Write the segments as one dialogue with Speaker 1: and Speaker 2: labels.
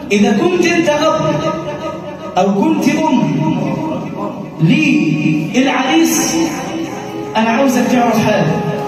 Speaker 1: إذا كنت أنت أب أو كنت أم للعريس أنا عاوزك تعرف حاجة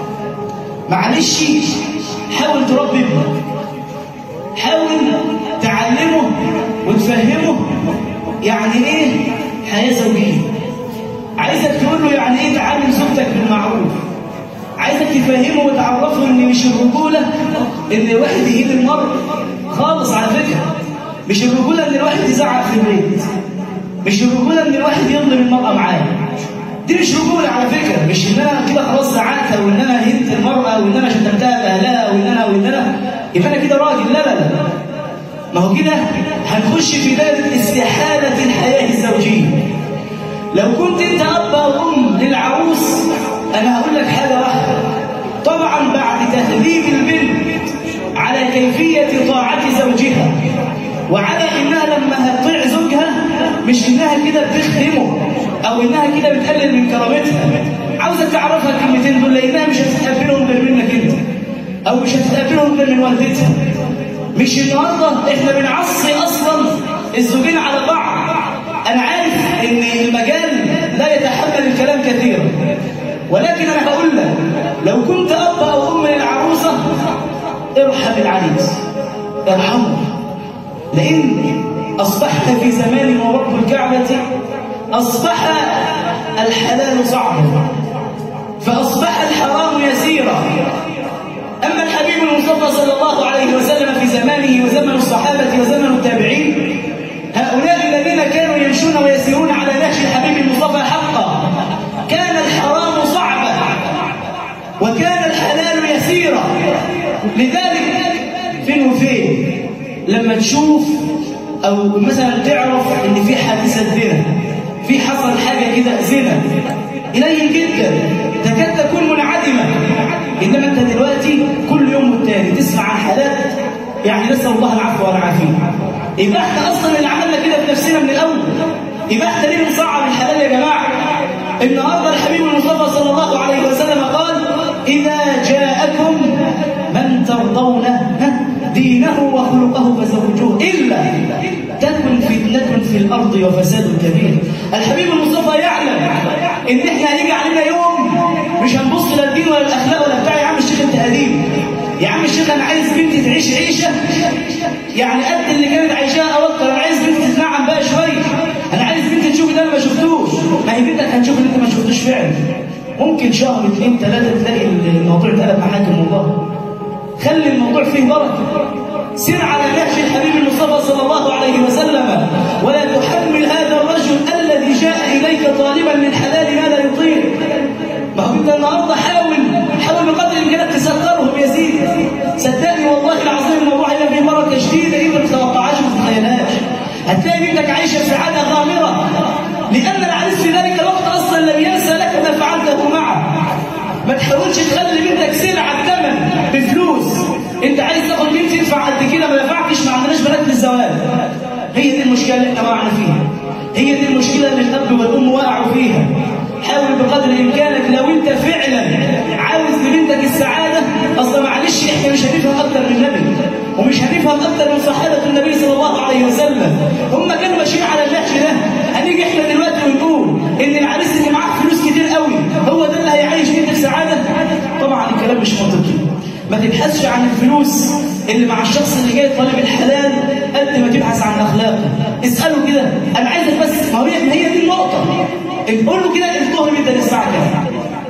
Speaker 1: معلش حاول تربي ابنك حاول تعلمه وتفهمه يعني ايه حياة زوجية عايزك تقول له يعني ايه تعلم زوجتك بالمعروف عايزك تفهمه وتعرفه ان مش الرجولة ان الواحد يهين المرء خالص على فكرة مش الرجولة ان الواحد يزعق في البيت مش الرجولة ان الواحد يظلم المرأة معاه دي مش رجولة على فكرة مش ان انا كده خلاص زعقت او ان انا هنت المرأة او ان انا شتمتها باهلها او ان انا او ان انا يبقى انا كده راجل لا لا لا ما هو كده هنخش في دائرة استحالة الحياة الزوجية لو كنت انت اب او ام للعروس انا هقول لك حاجة واحدة طبعا بعد تهذيب البنت على كيفية طاعة زوجها وعلى انها لما هتطيع زوجها مش انها كده بتخدمه او انها كده بتقلل من كرامتها عاوزة تعرفها الكلمتين دول لانها مش هتتقبلهم غير منك انت او مش هتتقبلهم غير من والدتها مش النهارده احنا بنعصي اصلا الزوجين على بعض انا عارف ان المجال لا يتحمل الكلام كثيرا ولكن انا هقول لك لو كنت اب او ام للعروسه ارحم العريس ارحمه لان اصبحت في زمان ورب الكعبه اصبح الحلال صعبا فاصبح الحرام يسيرا أما الحبيب المصطفى صلى الله عليه وسلم في زمانه وزمن الصحابة وزمن التابعين هؤلاء الذين كانوا يمشون ويسيرون على نهج الحبيب المصطفى حقا كان الحرام صعبا وكان الحلال يسيرا لذلك فين وفين لما تشوف أو مثلا تعرف إن في حادثة زنا في حصل حاجة كده زنا قليل جدا تكاد تكون منعدمة إنما أنت دلوقتي كل يوم والتاني تسمع عن حالات يعني نسأل الله العفو والعافية يبقى احنا أصلا اللي عملنا كده في نفسنا من الأول يبقى احنا ليه نصعب الحلال يا جماعة النهارده الحبيب المصطفى صلى الله عليه وسلم قال إذا جاءكم من ترضون دينه وخلقه فزوجوه إلا تكن فتنة في الأرض وفساد كبير الحبيب المصطفى يعلم إن إحنا هيجي علينا يوم مش هنبص لا الدين ولا الأخلاق ولا بتاع يا عم الشيخ أنت قديم يا عم الشيخ أنا عايز بنتي تعيش عيشة يعني قد اللي كانت عايشاها أو أكتر أنا عايز بنتي تتنعم بقى شوية أنا عايز بنتي تشوف اللي أنا ما شفتوش ما هي بنتك هتشوف اللي أنت ما شفتوش فعلا ممكن شهر اثنين ثلاثة تلاقي الموضوع اتقلب معاك الموضوع خلي الموضوع فيه بركة سر على نهج الحبيب المصطفى صلى الله عليه وسلم ولا تحمل هذا الرجل الذي جاء إليك طالبا من حلال ما لا يطيق ما هو انت النهارده حاول حاول بقدر الامكان تسخرهم يا سيدي صدقني والله العظيم الموضوع هيبقى فيه بركه شديده انت ما تتوقعهاش وما تتخيلهاش هتلاقي بنتك عايشه في سعاده غامره لان العريس في ذلك الوقت اصلا لم ينسى لك ما فعلته معه ما تحاولش تخلي بنتك سلعه الثمن بفلوس انت عايز تاخد بنت يدفع قد كده ما دفعتش ما عندناش بنات للزواج هي دي المشكله اللي احنا وقعنا فيها هي دي المشكله اللي الاب والام وقعوا فيها حاول بقدر امكانك لو انت فعلا عاوز لبنتك السعاده اصل معلش احنا مش هنفهم اكتر من النبي ومش هنفهم اكتر من صحابه النبي صلى الله عليه وسلم هم كانوا ماشيين على النهج ده هنيجي احنا دلوقتي ونقول ان العريس اللي معاه فلوس كتير قوي هو ده اللي هيعيش بنتك سعاده طبعا الكلام مش منطقي ما تبحثش عن الفلوس اللي مع الشخص اللي جاي طالب الحلال قد ما تبحث عن اخلاقه اساله كده انا عايزك بس ما هي ما هي دي النقطه قول له كده الظهر انت الساعه كام